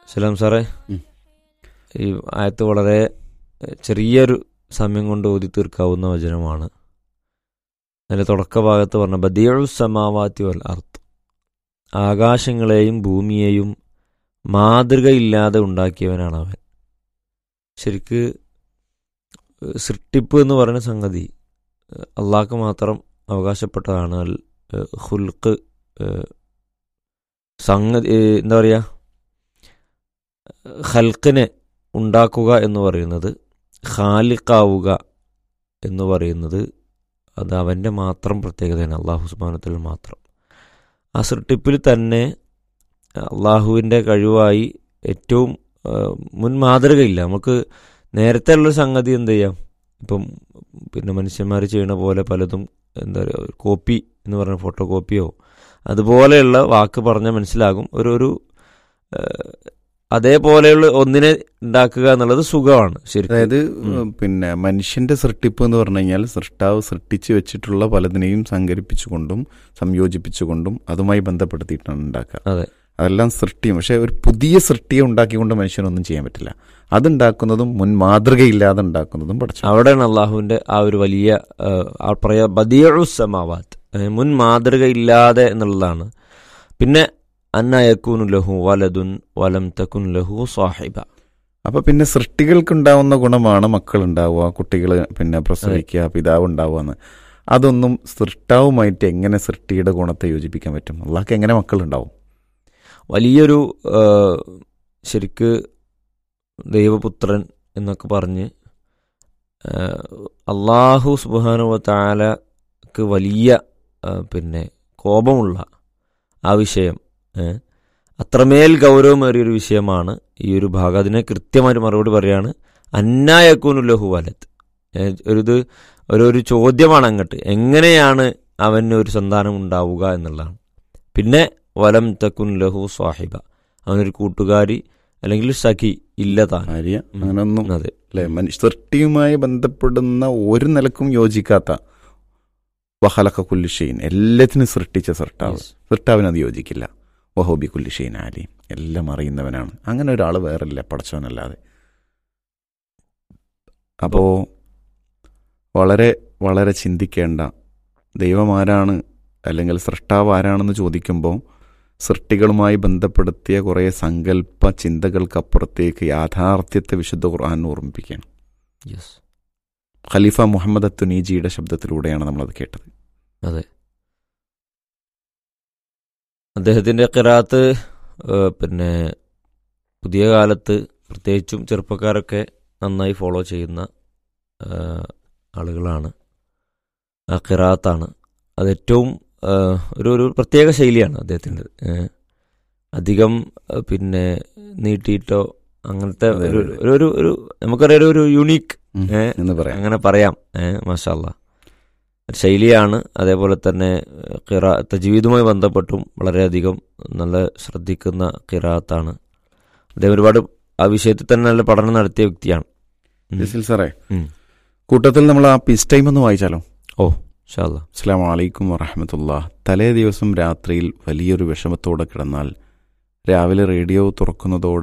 സലാം സാറേ ഉം. ഈ ആയത്ത് വളരെ എഹ്, ചെറിയൊരു സമയം കൊണ്ട് ഓതി തീർക്കാവുന്ന വചനമാണ് അതിന്റെ തുടക്ക ഭാഗത്ത് പറഞ്ഞ ബദിയു സമാവാത്തി വൽ അർത്ത് ആകാശങ്ങളെയും ഭൂമിയെയും മാതൃകയില്ലാതെ ഉണ്ടാക്കിയവനാണ് അവൻ ശരിക്ക് എഹ്, സൃഷ്ടിപ്പ് എന്ന് പറയുന്ന സംഗതി എഹ്, അള്ളാഹ്ക്ക് മാത്രം അവകാശപ്പെട്ടതാണ് അൽ എഹ്, ഹുൽക്ക് എഹ്, സംഗതി എഹ്, എന്താ പറയുക ഹൽക്കിനെ ഉണ്ടാക്കുക എന്ന് പറയുന്നത് ഖാലിഖാവുക എന്ന് പറയുന്നത് അത് അവൻ്റെ മാത്രം പ്രത്യേകതയാണ് അള്ളാഹു സുബാനത്തിൽ മാത്രം ആ സൃഷ്ടിപ്പിൽ തന്നെ അള്ളാഹുവിൻ്റെ കഴിവായി ഏറ്റവും ആ, മുൻ മാതൃകയില്ല നമുക്ക് നേരത്തെ ഉള്ള സംഗതി എന്ത് ചെയ്യാം ഇപ്പം പിന്നെ മനുഷ്യന്മാർ ചെയ്യണ പോലെ പലതും എന്താ പറയുക കോപ്പി എന്ന് പറഞ്ഞ ഫോട്ടോ കോപ്പിയോ അതുപോലെയുള്ള വാക്ക് പറഞ്ഞാൽ മനസ്സിലാകും ഒരു ഒരു ആ, അതേപോലെയുള്ള ഒന്നിനെ ഉണ്ടാക്കുക എന്നുള്ളത് സുഖമാണ് ശരിക്കും അതായത് ഉം. പിന്നെ മനുഷ്യന്റെ സൃഷ്ടിപ്പ് എന്ന് പറഞ്ഞു കഴിഞ്ഞാൽ സൃഷ്ടാവ് സൃഷ്ടിച്ചു വെച്ചിട്ടുള്ള പലതിനെയും സംഘടിപ്പിച്ചുകൊണ്ടും സംയോജിപ്പിച്ചുകൊണ്ടും അതുമായി ബന്ധപ്പെടുത്തിയിട്ടാണ് ഉണ്ടാക്കുക അതെ. അതെല്ലാം സൃഷ്ടിയും പക്ഷെ ഒരു പുതിയ സൃഷ്ടിയെ ഉണ്ടാക്കിക്കൊണ്ട് മനുഷ്യനൊന്നും ചെയ്യാൻ പറ്റില്ല അതുണ്ടാക്കുന്നതും മുൻ മാതൃകയില്ലാതെ ഉണ്ടാക്കുന്നതും പഠിച്ചു അവിടെയാണ് അള്ളാഹുവിന്റെ ആ ഒരു വലിയ ആ, ആ പറയാ ബദിയു സമാവാത്ത് ഏ, മുൻ മാതൃക ഇല്ലാതെ എന്നുള്ളതാണ് പിന്നെ അന്നയക്കൂനു ലഹു വലതുൻ വലം തക്കുൻ ലഹു സാഹിബ അപ്പൊ പിന്നെ സൃഷ്ടികൾക്കുണ്ടാവുന്ന ഗുണമാണ് മക്കൾ ഉണ്ടാവുക കുട്ടികൾ പിന്നെ പ്രസവിക്കുക പിതാവ് ഉണ്ടാവുക എന്ന് അതൊന്നും സൃഷ്ടാവുമായിട്ട് എങ്ങനെ സൃഷ്ടിയുടെ ഗുണത്തെ യോജിപ്പിക്കാൻ പറ്റും അള്ളാഹ്ക്ക് എങ്ങനെ മക്കൾ ഉണ്ടാവും വലിയൊരു ആ, ശരിക്ക് ദൈവപുത്രൻ എന്നൊക്കെ പറഞ്ഞ് ആ, അള്ളാഹു സുബാനുവ താലക്ക് വലിയ ആ, പിന്നെ കോപമുള്ള ആ വിഷയം ഏ, അത്രമേൽ ഗൗരവമേറിയൊരു വിഷയമാണ് ഈ ഒരു ഭാഗം അതിനെ കൃത്യമായിട്ട് മറുപടി പറയാണ് അന്നായക്കൂനു ലഹു വലത് ഏ, ഒരു ഇത് ഒരു ഒരു ചോദ്യമാണ് അങ്ങോട്ട് എങ്ങനെയാണ് അവന് ഒരു സന്താനം ഉണ്ടാവുക എന്നുള്ളതാണ് പിന്നെ വലം തക്കുൻ ലഹു സാഹിബ അവനൊരു കൂട്ടുകാരി അല്ലെങ്കിൽ സഖി ഇല്ല താൻ ഭാര്യ ഉം. അങ്ങനൊന്നും അതെ അല്ലെ മനുഷ്യ സൃഷ്ടിയുമായി ബന്ധപ്പെടുന്ന ഒരു നിലക്കും യോജിക്കാത്ത വഹലക്ക കുല്ലുഷീൻ എല്ലാത്തിനും സൃഷ്ടിച്ച സൃഷ്ടാവ് Yes. സൃഷ്ടാവിന് അത് യോജിക്കില്ല വഹോബി കുല്ലുഷീൻ ആലി എല്ലാം അറിയുന്നവനാണ് അങ്ങനെ ഒരാൾ വേറില്ല പടച്ചവനല്ലാതെ അപ്പോ വളരെ വളരെ ചിന്തിക്കേണ്ട ദൈവം ആരാണ് അല്ലെങ്കിൽ സൃഷ്ടാവ് ആരാണെന്ന് ചോദിക്കുമ്പോൾ സൃഷ്ടികളുമായി ബന്ധപ്പെടുത്തിയ കുറേ സങ്കല്പ ചിന്തകൾക്കപ്പുറത്തേക്ക് യാഥാർത്ഥ്യത്തെ വിശുദ്ധ ഖുർആൻ ഓർമ്മിപ്പിക്കുകയാണ് യെസ് ഖലീഫ മുഹമ്മദ് തുനീജിയുടെ ശബ്ദത്തിലൂടെയാണ് നമ്മളത് കേട്ടത് അതെ അദ്ദേഹത്തിന്റെ കിറാത്ത് പിന്നെ പുതിയ കാലത്ത് പ്രത്യേകിച്ചും ചെറുപ്പക്കാരൊക്കെ നന്നായി ഫോളോ ചെയ്യുന്ന ആ, ആളുകളാണ് ആ കിറാത്താണ് അത് ഏറ്റവും ആ, ഒരു ഒരു പ്രത്യേക ശൈലിയാണ് അദ്ദേഹത്തിൻ്റെ അധികം ആ, പിന്നെ നീട്ടിയിട്ടോ അങ്ങനത്തെ അതെ, ഒരു അതെ. ഒരു- ഒരു ഒരു നമുക്കറിയാം ഒരു- ഒരു യുണീക്ക് ഉം, ഏ, എന്ന് പറയാം അങ്ങനെ പറയാം ഏഹ് മാഷാല്ല ശൈലിയാണ് അതേപോലെ തന്നെ കിറാ തജീവിതുമായി ബന്ധപ്പെട്ടും വളരെയധികം നല്ല ശ്രദ്ധിക്കുന്ന കിറാത്താണ് അദ്ദേഹം ഒരുപാട് ആ വിഷയത്തിൽ തന്നെ നല്ല പഠനം നടത്തിയ വ്യക്തിയാണ് ഉം. ജസീൽ സാറേ ഉം. കൂട്ടത്തിൽ നമ്മൾ ആ പിസ് ടൈം ഒന്ന് വായിച്ചാലോ ഇൻഷാല്ലാ അസ്സാം വലൈക്കും വറഹമത്തുള്ള തലേ ദിവസം രാത്രിയിൽ വലിയൊരു വിഷമത്തോടെ കിടന്നാൽ രാവിലെ റേഡിയോ തുറക്കുന്നതോടെ